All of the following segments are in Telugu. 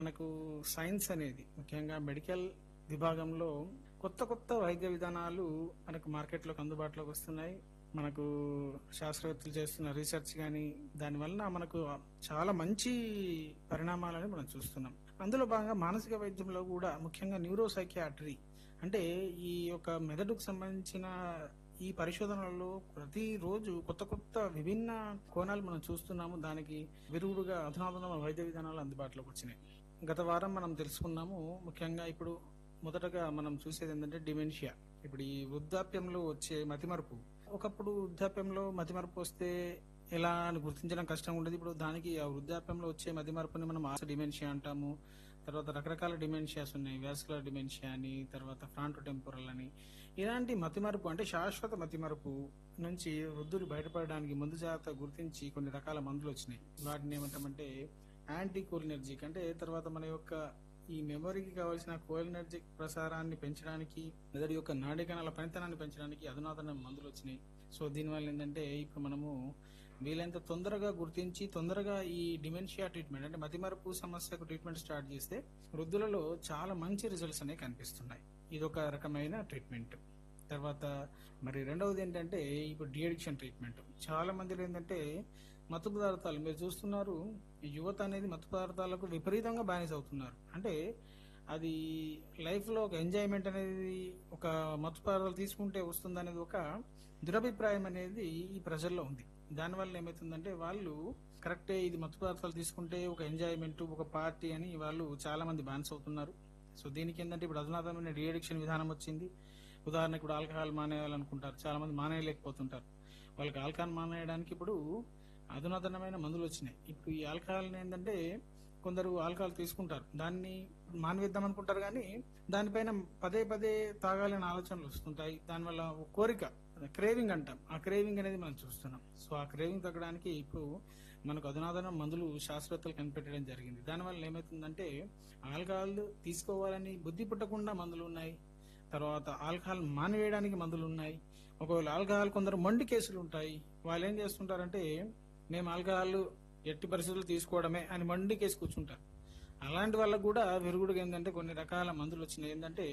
మనకు సైన్స్ అనేది ముఖ్యంగా మెడికల్ విభాగంలో కొత్త కొత్త వైద్య విధానాలు మనకు మార్కెట్లోకి అందుబాటులోకి వస్తున్నాయి మనకు శాస్త్రవేత్తలు చేస్తున్న రీసెర్చ్ కానీ దానివల్ల మనకు చాలా మంచి పరిణామాలని మనం చూస్తున్నాం అందులో భాగంగా మానసిక వైద్యంలో కూడా ముఖ్యంగా న్యూరో సైకియాట్రీ అంటే ఈ యొక్క మెదడుకు సంబంధించిన ఈ పరిశోధనలలో ప్రతిరోజు కొత్త కొత్త విభిన్న కోణాలు మనం చూస్తున్నాము దానికి విరుగుడుగా అధునాతన వైద్య విధానాలు అందుబాటులోకి వచ్చినాయి గత వారం మనం తెలుసుకున్నాము ముఖ్యంగా ఇప్పుడు మొదటగా మనం చూసేది ఏంటంటే డిమెన్షియా ఇప్పుడు ఈ వృద్ధాప్యంలో వచ్చే మతిమరుపు ఒకప్పుడు వృద్ధాప్యంలో మతిమరుపు వస్తే ఎలా అని గుర్తించడం కష్టంగా ఉండేది ఇప్పుడు దానికి ఆ వృద్ధాప్యంలో వచ్చే మతిమరుపుని మనం ఆస డిమెన్షియా అంటాము తర్వాత రకరకాల డిమెన్షియాస్ ఉన్నాయి వ్యాస్కులర్ డిమెన్షియా అని తర్వాత ఫ్రాంటో టెంపోరల్ అని ఇలాంటి మతిమరుపు అంటే శాశ్వత మతిమరుపు నుంచి వృద్ధులు బయటపడడానికి ముందు జాగ్రత్త గుర్తించి కొన్ని రకాల మందులు వచ్చినాయి వాటిని ఏమంటామంటే యాంటీ కోలినర్జిక్ అంటే తర్వాత మన యొక్క ఈ మెమొరీకి కావాల్సిన కోలినర్జిక్ ప్రసారాన్ని పెంచడానికి మెదడు యొక్క నాడీ కణాల పనితనాన్ని పెంచడానికి అధునాతన మందులు వచ్చినాయి సో దీనివల్ల ఏంటంటే ఇప్పుడు మనము వీలైనంత తొందరగా గుర్తించి తొందరగా ఈ డిమెన్షియా ట్రీట్మెంట్ అంటే మతిమరుపు సమస్యకు ట్రీట్మెంట్ స్టార్ట్ చేస్తే వృద్ధులలో చాలా మంచి రిజల్ట్స్ అనేవి కనిపిస్తున్నాయి ఇది ఒక రకమైన ట్రీట్మెంట్ తర్వాత మరి రెండవది ఏంటంటే ఇప్పుడు డిఅడిక్షన్ ట్రీట్మెంట్ చాలా మందిలో ఏంటంటే మత్తు పదార్థాలు మీరు చూస్తున్నారు ఈ యువత అనేది మత్తు పదార్థాలకు విపరీతంగా బానిస అవుతున్నారు అంటే అది లైఫ్ లో ఒక ఎంజాయ్మెంట్ అనేది ఒక మత్తు పదార్థాలు తీసుకుంటే వస్తుంది అనేది ఒక దురభిప్రాయం అనేది ఈ ప్రజల్లో ఉంది దానివల్ల ఏమవుతుందంటే వాళ్ళు కరెక్టే ఇది మత్తు పదార్థాలు తీసుకుంటే ఒక ఎంజాయ్మెంట్ ఒక పార్టీ అని వాళ్ళు చాలా మంది బానిస అవుతున్నారు సో దీనికి ఏంటంటే ఇప్పుడు అధునాతనమైన రీఅడిక్షన్ విధానం వచ్చింది ఉదాహరణకు ఇప్పుడు ఆల్కహాల్ మానేయాలనుకుంటారు చాలా మంది మానేయలేకపోతుంటారు వాళ్ళకి ఆల్కహాల్ మానేయడానికి ఇప్పుడు అధునాతనమైన మందులు వచ్చినాయి ఇప్పుడు ఈ ఆల్కహాల్ ఏంటంటే కొందరు ఆల్కహాల్ తీసుకుంటారు దాన్ని మానివేద్దాం అనుకుంటారు కానీ దానిపైన పదే పదే తాగాలని ఆలోచనలు వస్తుంటాయి దానివల్ల ఒక కోరిక క్రేవింగ్ అంటాం ఆ క్రేవింగ్ అనేది మనం చూస్తున్నాం సో ఆ క్రేవింగ్ తగ్గడానికి ఇప్పుడు మనకు అధునాతన మందులు శాస్త్రవేత్తలు కనిపెట్టడం జరిగింది దానివల్ల ఏమవుతుందంటే ఆల్కహాల్ తీసుకోవాలని బుద్ధి పుట్టకుండా మందులు ఉన్నాయి తర్వాత ఆల్కహాల్ మానివేయడానికి మందులు ఉన్నాయి ఒకవేళ ఆల్కహాల్ కొందరు మొండి కేసులు ఉంటాయి వాళ్ళు ఏం చేస్తుంటారంటే మేము ఆల్కహాల్ ఎట్టి పరిస్థితులు తీసుకోవడమే అని మొండి కేసు కూర్చుంటారు అలాంటి వాళ్ళకు కూడా విరుగుడుగా ఏంటంటే కొన్ని రకాల మందులు వచ్చినాయి ఏంటంటే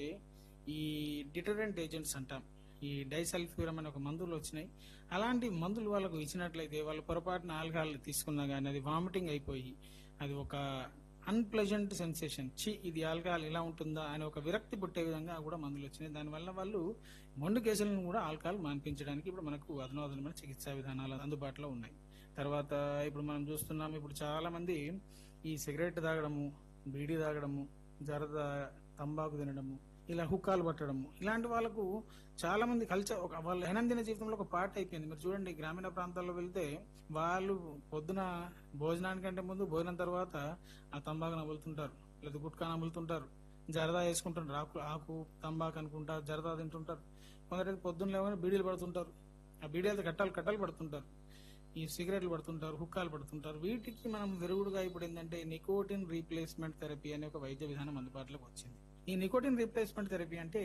ఈ డిటరెంట్ ఏజెంట్స్ అంటాం ఈ డైసల్ఫ్యూరం అనే ఒక మందులు వచ్చినాయి అలాంటి మందులు వాళ్ళకు ఇచ్చినట్లయితే వాళ్ళు పొరపాటున ఆల్కహాల్ తీసుకున్నా కానీ అది వామిటింగ్ అయిపోయి అది ఒక అన్ప్లెజెంట్ సెన్సేషన్ చి ఇది ఆల్కహాల్ ఇలా ఉంటుందా అని ఒక విరక్తి పుట్టే విధంగా కూడా మందులు వచ్చినాయి దానివల్ల వాళ్ళు మొండు కేసులను కూడా ఆల్కహాల్ మాన్పించడానికి ఇప్పుడు మనకు అధునాతనమైన చికిత్సా విధానాలు అందుబాటులో ఉన్నాయి తర్వాత ఇప్పుడు మనం చూస్తున్నాం ఇప్పుడు చాలా మంది ఈ సిగరెట్ తాగడము బీడీ తాగడము జరద తంబాకు తినడము ఇలా హుక్కాలు పట్టడము ఇలాంటి వాళ్ళకు చాలా మంది కల్చర్ ఒక వాళ్ళ దైనందిన జీవితంలో ఒక పార్ట్ అయిపోయింది మీరు చూడండి గ్రామీణ ప్రాంతాల్లో వెళ్తే వాళ్ళు పొద్దున భోజనానికంటే ముందు భోజనం తర్వాత ఆ తంబాకు నవ్వులుతుంటారు లేదా గుట్కా నవ్వులుతుంటారు జరదా వేసుకుంటుంటారు ఆకు ఆకు తంబాకు అనుకుంటా జరదా తింటుంటారు కొందరైతే పొద్దున్న లేవని బీడీలు పడుతుంటారు ఆ బీడీలతో కట్టాలు కట్టాలు పడుతుంటారు ఈ సిగరెట్లు పడుతుంటారు హుక్కాలు పడుతుంటారు వీటికి మనం విరుగుడుగా ఇప్పుడు ఏంటంటే నికోటిన్ రీప్లేస్మెంట్ థెరపీ అనే ఒక వైద్య విధానం అందుబాటులోకి వచ్చింది ఈ నికోటిన్ రీప్లేస్మెంట్ థెరపీ అంటే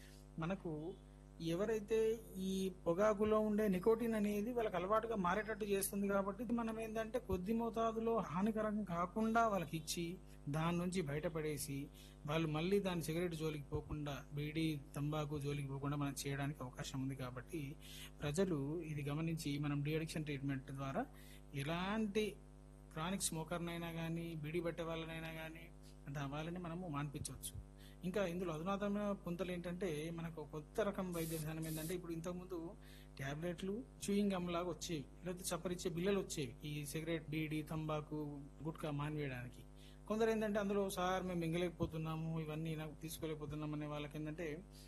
మనకు ఎవరైతే ఈ పొగాకులో ఉండే నికోటిన్ అనేది వాళ్ళకి అలవాటుగా మారేటట్టు చేస్తుంది కాబట్టి ఇది మనం ఏంటంటే కొద్ది మోతాదులో హానికరం కాకుండా వాళ్ళకి ఇచ్చి దాని నుంచి బయటపడేసి వాళ్ళు మళ్ళీ దాని సిగరెట్ జోలికి పోకుండా బీడీ తంబాకు జోలికి పోకుండా మనం చేయడానికి అవకాశం ఉంది కాబట్టి ప్రజలు ఇది గమనించి మనం డిఅడిక్షన్ ట్రీట్మెంట్ ద్వారా ఎలాంటి క్రానిక్ స్మోకర్నైనా కానీ బీడీ పట్టే వాళ్ళనైనా కానీ వాళ్ళని మనము మాన్పించవచ్చు ఇంకా ఇందులో అధునాతనమైన పుంతలు ఏంటంటే మనకు కొత్త రకం వైద్య విధానం ఏంటంటే ఇప్పుడు ఇంతకుముందు ట్యాబ్లెట్లు చూయింగ్ గమ్ లాగా వచ్చేవి లేకపోతే చప్పరిచ్చే బిల్లలు వచ్చేవి ఈ సిగరెట్ బీడీ తంబాకు గుట్కా మానివేయడానికి కొందరు ఏంటంటే అందులో సార్ మేము మింగలేకపోతున్నాము ఇవన్నీ నాకు తీసుకోలేకపోతున్నాం అనే వాళ్ళకి ఏంటంటే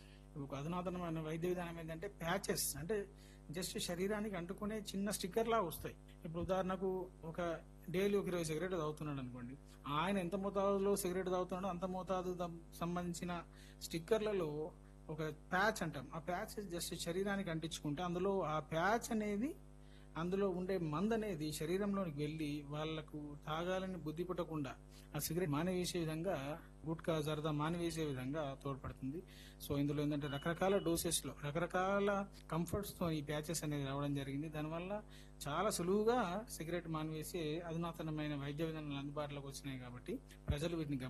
ఒక అధునాతనమైన వైద్య విధానం ఏంటంటే ప్యాచెస్ అంటే జస్ట్ శరీరానికి అంటుకునే చిన్న స్టిక్కర్ లాగా వస్తాయి ఇప్పుడు ఉదాహరణకు ఒక డైలీ ఒక ఇరవై సిగరెట్ తాగుతున్నాడు అనుకోండి ఆయన ఎంత మోతాదులో సిగరెట్ తాగుతున్నాడో అంత మోతాదు సంబంధించిన స్టిక్కర్లలో ఒక ప్యాచ్ అంటాం ఆ ప్యాచ్ జస్ట్ శరీరానికి అంటించుకుంటే అందులో ఆ ప్యాచ్ అనేది అందులో ఉండే మందు అనేది శరీరంలోనికి వెళ్ళి వాళ్లకు తాగాలని బుద్ధి పుట్టకుండా ఆ సిగరెట్ మానివేసే విధంగా గుట్కా జరదా మానివేసే విధంగా తోడ్పడుతుంది సో ఇందులో ఏంటంటే రకరకాల డోసెస్ లో రకరకాల కంఫర్ట్స్ తో ఈ ప్యాచెస్ అనేది రావడం జరిగింది దానివల్ల చాలా సులువుగా సిగరెట్ మానివేసే అధునాతనమైన వైద్య విధానాలు అందుబాటులోకి వచ్చినాయి కాబట్టి ప్రజలు వీటిని